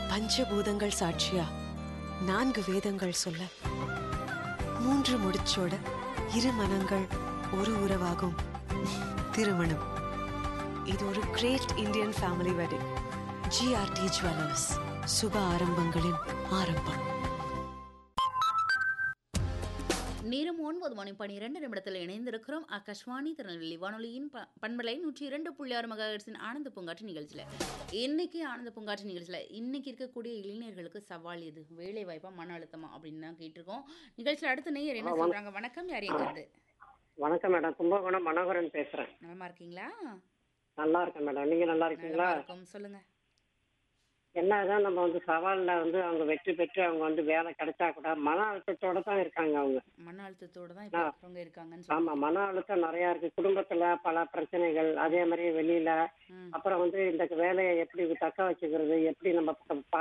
பஞ்சபூதங்கள் சாட்சியா நான்கு வேதங்கள் சொல்ல மூன்று முடிச்சோட இரு மனங்கள் ஒரு உறவாகும் திருமணம் இது ஒரு great Indian family wedding GRT jewellers சுப ஆரம்பங்களின் ஆரம்பம் நேரம் ஒன்பது மணி பனிரெண்டு நிமிடத்தில் இணைந்திருக்கிறோம் ஆகாஷ்வாணி திருநெல்வேலி வானொலியின் ப பண்பலை நூற்றி இரண்டு புள்ளி ஆறு மெகாஹெர்ட்ஸின் ஆனந்த பூங்காற்று நிகழ்ச்சியில் இன்னைக்கு ஆனந்த பூங்காற்று நிகழ்ச்சியில் இன்னைக்கு இருக்கக்கூடிய இளைஞர்களுக்கு சவால் எது வேலை வாய்ப்பா மன அழுத்தமா அப்படின்னு தான் கேட்டிருக்கோம் நிகழ்ச்சியில் அடுத்த நேயர் என்ன சொல்றாங்க வணக்கம் யார் எங்கிறது வணக்கம் மேடம் கும்பகோணம் மனோகரன் பேசுறேன் நலமா இருக்கீங்களா நல்லா இருக்கேன் மேடம் நீங்க நல்லா இருக்கீங்களா நலமா இருக்கும் சொல்லுங்க என்னதான் நம்ம வந்து சவால்ல வந்து அவங்க வெற்றி பெற்று அவங்க வந்து வேலை கிடைச்சா கூட மன அழுத்தத்தோட தான் இருக்காங்க அவங்க மன அழுத்தத்தோட தான் இப்போ இருக்கிறவங்க இருக்காங்கன்னு ஆமா சொல்லுங்க மன அழுத்தம் நிறைய இருக்கு குடும்பத்துல பல பிரச்சனைகள் அதே மாதிரி வெளியில ம் அப்புறம் வந்து இந்த வேலையை எப்படி தக்க வச்சுக்கிறது எப்படி நம்ம ப-